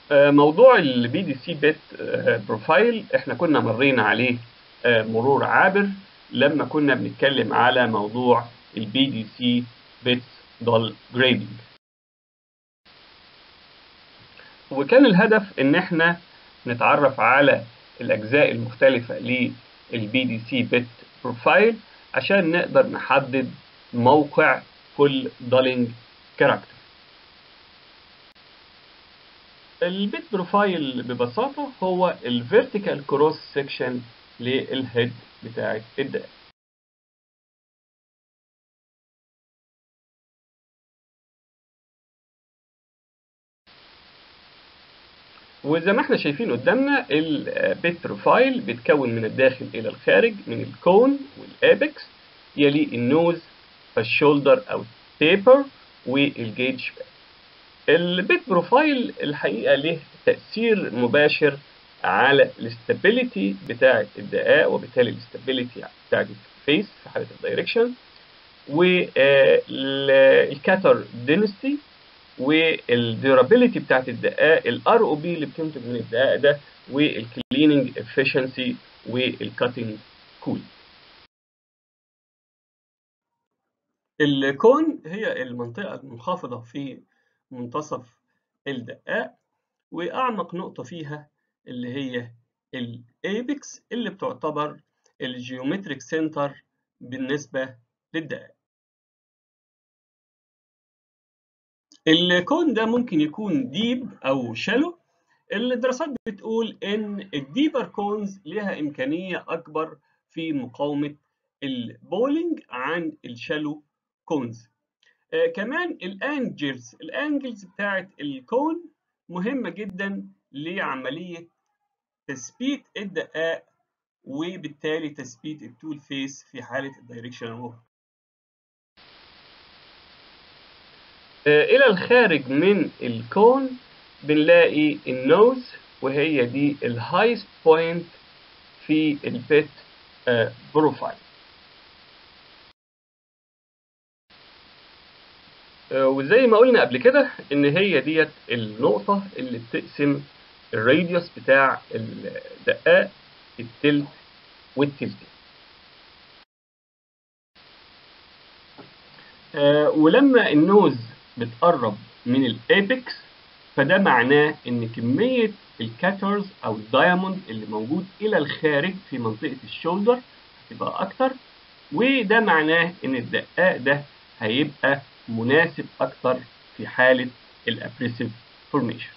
موضوع البي دي سي بت بروفايل احنا كنا مرينا عليه مرور عابر لما كنا بنتكلم على موضوع البي دي سي بت دول جريدنج وكان الهدف ان احنا نتعرف على الاجزاء المختلفه للبي دي سي بت بروفايل عشان نقدر نحدد موقع كل دولينج كاركتر البيت بروفايل ببساطة هو الفيرتيكال كروس سيكشن للهيد بتاعة الدقة وزي ما احنا شايفين قدامنا البيت بروفايل بيتكون من الداخل الى الخارج من الكون والابكس يلي النوز فالشولدر او التيبر والجيج البيت بروفايل الحقيقه له تاثير مباشر على الاستابيليتي بتاعه الدقاق وبالتالي الاستابيليتي بتاعه الفيس في حاله الدايركشن والكاتر دينستي والديورابيليتي بتاعت الدقاق الار او بي اللي بتنتج من الدقاق ده والكليننج افشنسي والكاتنج كول الكون هي المنطقة المنخفضة في منتصف الدقاق وأعمق نقطة فيها اللي هي الأيبكس اللي بتعتبر الجيومتريك سنتر بالنسبة للدقاق الكون ده ممكن يكون ديب أو شالو الدراسات بتقول إن الديبر كونز لها إمكانية أكبر في مقاومة البولينج عن الشالو كونز آه كمان الانجلز الانجلز بتاعت الكون مهمة جدا لعملية تثبيت الدقاق وبالتالي تثبيت التول فيس في حالة الدايركشن موفمنت آه إلى الخارج من الكون بنلاقي النوز وهي دي الهايست بوينت في البيت آه بروفايل وزي ما قلنا قبل كده ان هي ديت النقطة اللي بتقسم الراديوس بتاع الدقاق التلت والتلت آه ولما النوز بتقرب من الابيكس فده معناه ان كمية الكاترز او الدايموند اللي موجود الى الخارج في منطقة الشولدر هتبقى اكتر وده معناه ان الدقاق ده هيبقى مناسب أكثر في حالة الأبريسيف فورميشن.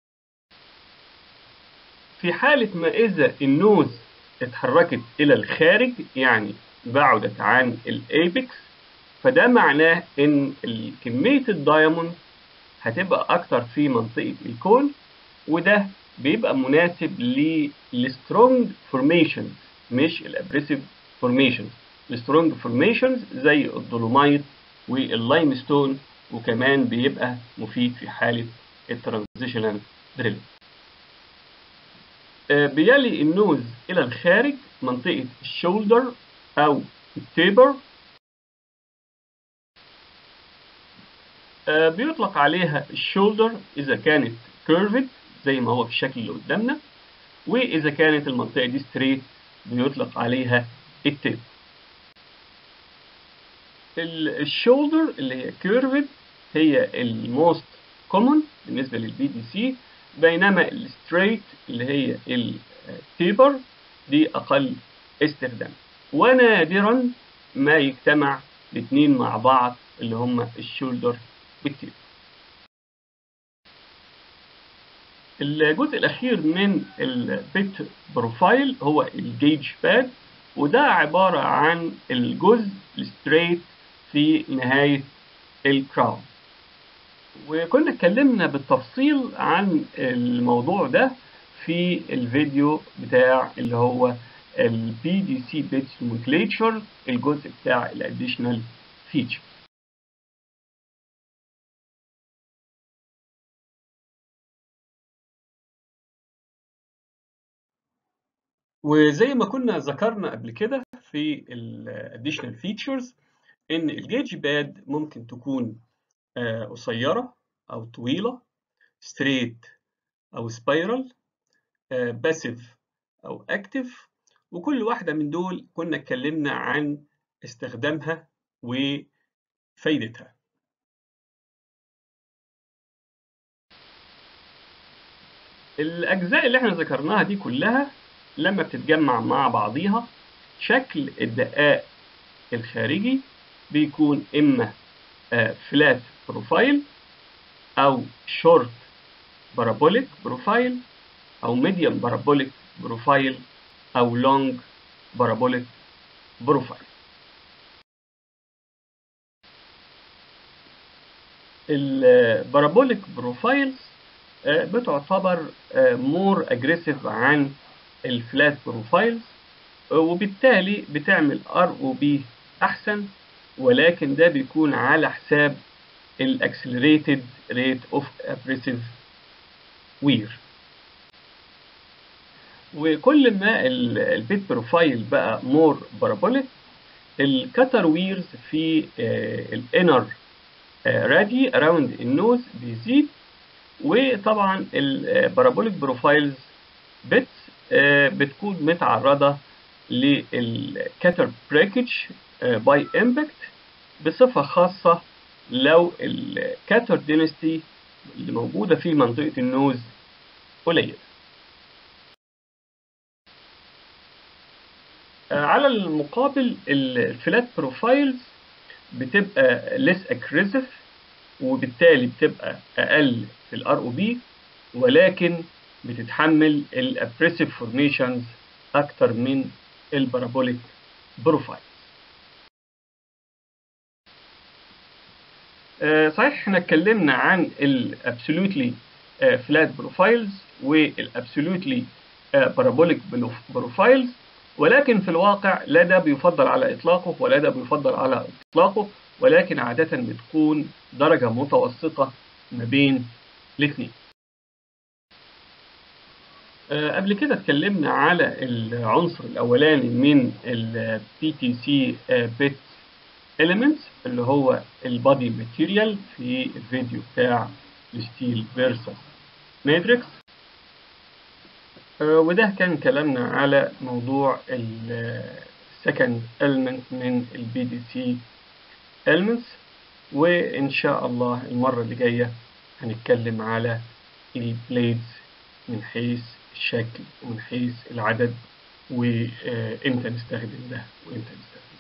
في حالة ما إذا النوز اتحركت إلى الخارج يعني بعدت عن الأيبكس فده معناه إن كمية الدايموند هتبقى أكتر في منطقة الكون وده بيبقى مناسب للسترونج فورميشنز مش الأبريسيف فورميشنز. السترونج فورميشنز زي الدولومايت واللايم ستون وكمان بيبقى مفيد في حالة الترانزيشنال دريل بيلي النوز إلى الخارج منطقة الشولدر أو التيبر بيطلق عليها الشولدر إذا كانت كيرفد زي ما هو في الشكل اللي قدامنا وإذا كانت المنطقة دي ستريت بيطلق عليها التيبر الشولدر اللي هي كيرفد هي الموست كومون بالنسبه للبي دي سي بينما الستريت اللي هي التيبر دي اقل استخدام ونادرا ما يجتمع الاثنين مع بعض اللي هم الشولدر والتيبر الجزء الاخير من البيت بروفايل هو الجيج باد وده عباره عن الجزء الستريت في نهاية الكراون وكنا اتكلمنا بالتفصيل عن الموضوع ده في الفيديو بتاع اللي هو ال PDC bit nomenclature الجزء بتاع ال additional feature وزي ما كنا ذكرنا قبل كده في ال additional features ان الجيج باد ممكن تكون قصيرة او طويلة ستريت أو سبايرال باسيف أو أكتف وكل واحدة من دول كنا اتكلمنا عن استخدامها وفايدتها الأجزاء اللي احنا ذكرناها دي كلها لما بتتجمع مع بعضيها شكل الدقاق الخارجي بيكون إما فلات بروفايل أو شورت بارابوليك بروفايل أو ميديوم بارابوليك بروفايل أو لونج بارابوليك بروفايل البارابوليك بروفايلز بتعتبر مور اجريسيف عن الفلات بروفايلز وبالتالي بتعمل ار او بي احسن ولكن ده بيكون على حساب الاكسلريتد ريت اوف ابريسيف وير وكل ما البيت بروفايل بقى مور بارابوليك الكتر ويرز في الانر رادي اراوند النوز بيزيد وطبعا البارابوليك بروفايلز بت بتكون متعرضه للكاتر بريكج باي امباكت بصفه خاصه لو الكاتر دينستي اللي موجوده في منطقه النوز قليله على المقابل الفلات بروفايلز بتبقى less aggressive وبالتالي بتبقى اقل في الار او بي ولكن بتتحمل الابريسيف فورميشنز اكتر من البارابوليك بروفايل صحيح احنا اتكلمنا عن الابسولوتلي فلات بروفايلز والابسولوتلي بارابوليك بروفايلز ولكن في الواقع لا ده بيفضل على اطلاقه ولا ده بيفضل على اطلاقه ولكن عادة بتكون درجة متوسطة ما بين الاثنين. أه قبل كده اتكلمنا على العنصر الأولاني من ال PTC bit elements اللي هو البادي ماتيريال في الفيديو بتاع الستيل فيرسس ماتريكس أه وده كان كلامنا على موضوع السكند element من البي دي سي elements وإن شاء الله المرة اللي جاية هنتكلم على البليدز من حيث الشكل ومن حيث العدد وإمتى نستخدم ده وإمتى نستخدم